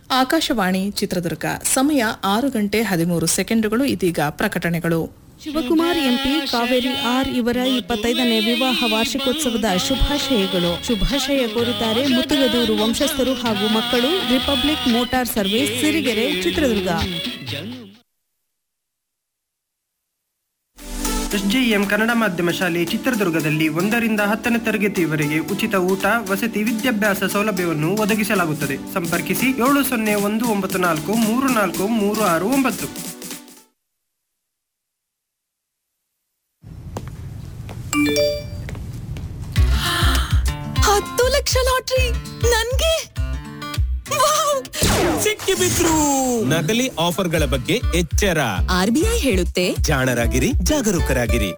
ಆಕಾಶವಾಣಿ ಚಿತ್ರದುರ್ಗ ಸಮಯ ಆರು ಗಂಟೆ ಹದಿಮೂರು ಸೆಕೆಂಡುಗಳು ಇದೀಗ ಪ್ರಕಟಣೆಗಳು ಶಿವಕುಮಾರ್ ಎಂಪಿ ಕಾವೇರಿ ಆರ್ ಇವರ ಇಪ್ಪತ್ತೈದನೇ ವಿವಾಹ ವಾರ್ಷಿಕೋತ್ಸವದ ಶುಭಾಶಯಗಳು ಶುಭಾಶಯ ಕೋರಿದ್ದಾರೆ ಮುತ್ತುಗದೂರು ವಂಶಸ್ಥರು ಹಾಗೂ ಮಕ್ಕಳು republic motor service Sirigere Chitradurga SJM Kannada ಮಾಧ್ಯಮ ಶಾಲೆ ಚಿತ್ರದುರ್ಗದಲ್ಲಿ ಒಂದರಿಂದ ಹತ್ತನೇ ತರಗತಿಯವರೆಗೆ ಉಚಿತ ಊಟ ವಸತಿ ವಿದ್ಯಾಭ್ಯಾಸ ಸೌಲಭ್ಯವನ್ನು ಒದಗಿಸಲಾಗುತ್ತದೆ ಸಂಪರ್ಕಿಸಿ ಏಳು ಸೊನ್ನೆ ಒಂದು ಒಂಬತ್ತು ನಾಲ್ಕು ಮೂರು ನಾಲ್ಕು ಮೂರು ಆರು ಒಂಬತ್ತು ಹತ್ತು ಲಕ್ಷ ಲಾಟ್ರಿ ನನ್ಗೆ ವಾವ್! ಸಿಕ್ಕಿಬಿದ್ರು ನಕಲಿ ಆಫರ್ಗಳ ಬಗ್ಗೆ ಎಚ್ಚರ ಆರ್ ಬಿ ಐ ಹೇಳುತ್ತೆ ಜಾಣರಾಗಿರಿ ಜಾಗರೂಕರಾಗಿರಿ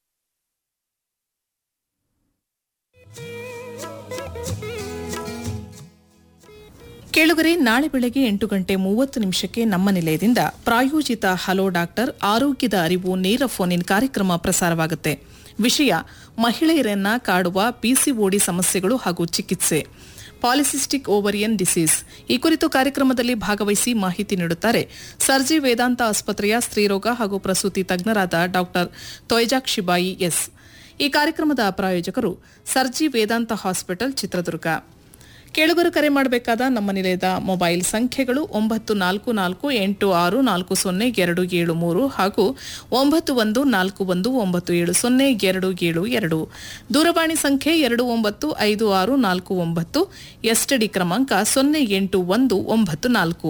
ಕೇಳುಗರೆ ನಾಳೆ ಬೆಳಗ್ಗೆ ಎಂಟು ಗಂಟೆ ಮೂವತ್ತು ನಿಮಿಷಕ್ಕೆ ನಮ್ಮ ನಿಲಯದಿಂದ ಪ್ರಾಯೋಜಿತ ಹಲೋ ಡಾಕ್ಟರ್ ಆರೋಗ್ಯದ ಅರಿವು ನೇರ ಫೋನ್ ಇನ್ ಕಾರ್ಯಕ್ರಮ ಪ್ರಸಾರವಾಗುತ್ತೆ ವಿಷಯ ಮಹಿಳೆಯರನ್ನ ಕಾಡುವ ಪಿಸಿಒಡಿ ಸಮಸ್ಯೆಗಳು ಹಾಗೂ ಚಿಕಿತ್ಸೆ ಪಾಲಿಸಿಸ್ಟಿಕ್ ಓವರಿಯನ್ ಡಿಸೀಸ್ ಈ ಕುರಿತು ಕಾರ್ಯಕ್ರಮದಲ್ಲಿ ಭಾಗವಹಿಸಿ ಮಾಹಿತಿ ನೀಡುತ್ತಾರೆ ಸರ್ಜಿ ವೇದಾಂತ ಆಸ್ಪತ್ರೆಯ ಸ್ತ್ರೀರೋಗ ಹಾಗೂ ಪ್ರಸೂತಿ ತಜ್ಞರಾದ ಡಾಕ್ಟರ್ ತೊಯ್ಜಾಕ್ ಶಿಬಾಯಿ ಎಸ್ ಈ ಕಾರ್ಯಕ್ರಮದ ಪ್ರಾಯೋಜಕರು ಸರ್ಜಿ ವೇದಾಂತ ಹಾಸ್ಪಿಟಲ್ ಚಿತ್ರದುರ್ಗ ಕೇಳುಗರು ಕರೆ ಮಾಡಬೇಕಾದ ನಮ್ಮ ನಿಲಯದ ಮೊಬೈಲ್ ಸಂಖ್ಯೆಗಳು ಒಂಬತ್ತು ನಾಲ್ಕು ನಾಲ್ಕು ಎಂಟು ಆರು ನಾಲ್ಕು ಸೊನ್ನೆ ಎರಡು ಏಳು ಮೂರು ಹಾಗೂ ಒಂಬತ್ತು ಒಂದು ನಾಲ್ಕು ಒಂದು ಒಂಬತ್ತು ಏಳು ಸೊನ್ನೆ ಎರಡು ಏಳು ಎರಡು ದೂರವಾಣಿ ಸಂಖ್ಯೆ ಎರಡು ಒಂಬತ್ತು ಐದು ಆರು ನಾಲ್ಕು ಒಂಬತ್ತು ಎಸ್ಟಡಿ ಕ್ರಮಾಂಕ ಸೊನ್ನೆ ಎಂಟು ಒಂದು ಒಂಬತ್ತು ನಾಲ್ಕು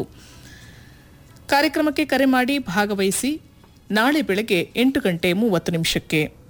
ಕಾರ್ಯಕ್ರಮಕ್ಕೆ ಕರೆ ಮಾಡಿ ಭಾಗವಹಿಸಿ ನಾಳೆ ಬೆಳಗ್ಗೆ ಎಂಟು ಗಂಟೆ ಮೂವತ್ತು ನಿಮಿಷಕ್ಕೆ